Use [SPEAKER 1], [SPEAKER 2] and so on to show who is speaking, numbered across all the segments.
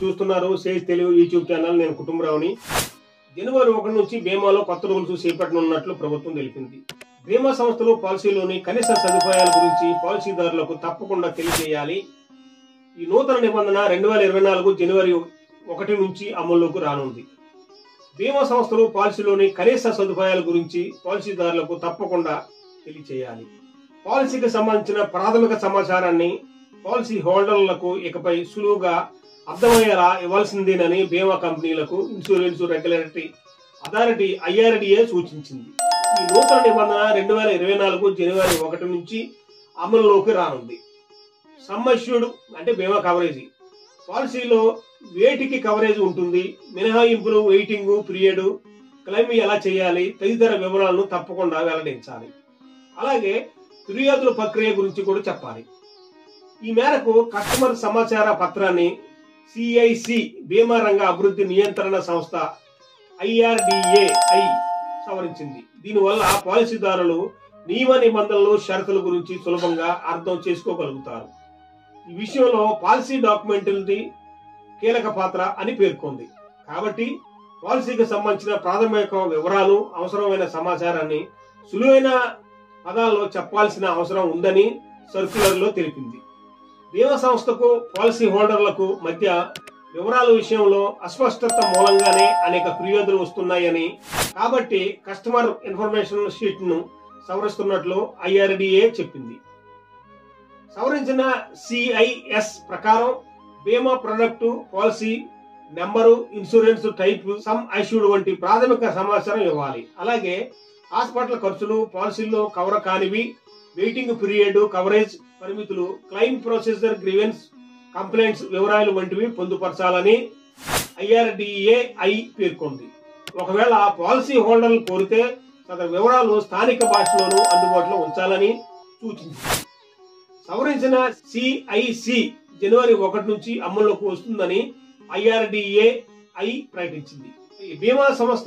[SPEAKER 1] చూస్తున్నారు Sage Telugu YouTube channel నేను కుటుంబరావుని జనవరి ఒకటి నుంచి బీమాలో కొత్త రూల్స్ చేపట్టనున్నట్లు ప్రభుత్వం తెలిపింది బీమా సంస్థలు పాలసీలోని కనీస సదుపాయాల గురించి పాలసీదారులకు తప్పకుండా తెలియజేయాలి ఈ నూతన నిబంధన రెండు వేల ఇరవై నాలుగు జనవరి ఒకటి నుంచి అమల్లోకి రానుంది బీమా సంస్థలు పాలసీలోని కనీస సదుపాయాల గురించి పాలసీదారులకు తప్పకుండా తెలియచేయాలి పాలసీకి సంబంధించిన ప్రాథమిక సమాచారాన్ని పాలసీ హోల్డర్లకు ఇకపై సులువుగా అర్థమయ్యేలా ఇవ్వాల్సిందేనని బీమా కంపెనీలకు ఇన్సూరెన్స్ రెగ్యులేటరీ అథారిటీ ఐఆర్డిఏ సూచించింది ఈ నూతన నిబంధన రెండు వేల ఇరవై నాలుగు జనవరి ఒకటి నుంచి అమలులోకి రానుంది సమ్మష్యూడ్ అంటే బీమా కవరేజీ పాలసీలో వేటికి కవరేజ్ ఉంటుంది మినహాయింపులు వెయిటింగ్ పీరియడ్ క్లెయిమ్ ఎలా చేయాలి తదితర వివరాలను తప్పకుండా వెల్లడించాలి అలాగే ఫిర్యాదుల ప్రక్రియ గురించి కూడా చెప్పాలి ఈ మేరకు కస్టమర్ సమాచార పత్రాన్ని సిఐసి బీమా రంగ అభివృద్ధి నియంత్రణ సంస్థ ఐఆర్డిఏఐ సవరించింది దీనివల్ల పాలసీదారులు నియమ నిబంధనలు షరతుల గురించి సులభంగా అర్థం చేసుకోగలుగుతారు ఈ విషయంలో పాలసీ డాక్యుమెంట్లది కీలక పాత్ర అని పేర్కొంది కాబట్టి పాలసీకి సంబంధించిన ప్రాథమిక వివరాలు అవసరమైన సమాచారాన్ని సులువైన పదాల్లో చెప్పాల్సిన అవసరం ఉందని సర్క్యులర్ లో తెలిపింది బీమా సంస్థకు పాలసీ హోల్డర్లకు మధ్య వివరాల విషయంలో అస్పష్టత మూలంగానే అనేక ఫిర్యాదులు వస్తున్నాయని కాబట్టి కస్టమర్ ఇన్ఫర్మేషన్ షీట్ ను సవరిస్తున్నట్లు ఐఆర్డిఏ చెప్పింది సవరించిన సిఐఎస్ ప్రకారం బీమా product policy number insurance type sum insured వంటి ప్రాథమిక సమాచారం ఇవ్వాలి అలాగే హాస్పిటల్ ఖర్చులు పాలసీల్లో కవర్ కానివి వెయిటింగ్ పీరియడ్ కవరేజ్ పరిమితులు క్లెయిమ్ ప్రొసీజర్ గ్రీవెన్స్ కంప్లైంట్స్ వివరాలు వంటివి పొందుపరచాలని ఐఆర్డిఏ ఐ పేర్కొంది ఒకవేళ పాలసీ హోల్డర్లు కోరితే తన వివరాలు స్థానిక భాషలోనూ అందుబాటులో ఉంచాలని సూచించింది సవరించిన సిఐసి జనవరి ఒకటి నుంచి అమల్లోకి వస్తుందని ఐఆర్డిఏ ఐ ప్రకటించింది ఈ బీమా సంస్థ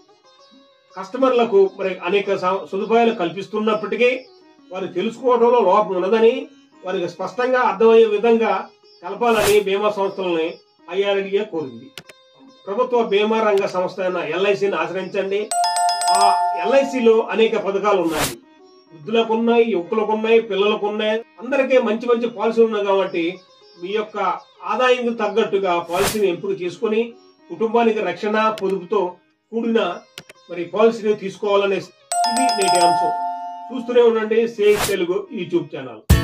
[SPEAKER 1] కస్టమర్లకు మరి అనేక స- సదుపాయాలు కల్పిస్తున్నప్పటికీ వారు తెలుసుకోవడంలో లోపం ఉన్నదని వారికి స్పష్టంగా అర్థమయ్యే విధంగా కలపాలని బీమా సంస్థలని ఐఆర్డిఏ కోరింది ప్రభుత్వ బీమా రంగ సంస్థ అయిన ఎల్ఐసిని ఆశ్రయించండి ఆ ఎల్ఐసిలో అనేక పథకాలు ఉన్నాయి వృద్ధులకు ఉన్నాయి యువకులకు ఉన్నాయి పిల్లలకు ఉన్నాయి అందరికీ మంచి మంచి పాలసీలు ఉన్నాయి కాబట్టి మీ యొక్క ఆదాయం తగ్గట్టుగా పాలసీని ఎంపిక చేసుకొని కుటుంబానికి రక్షణ పొదుపుతో కూడిన మరి పాలసీని తీసుకోవాలనే ఇది నేటి అంశం చూస్తూనే ఉండండి సేఫ్ తెలుగు యూట్యూబ్ ఛానల్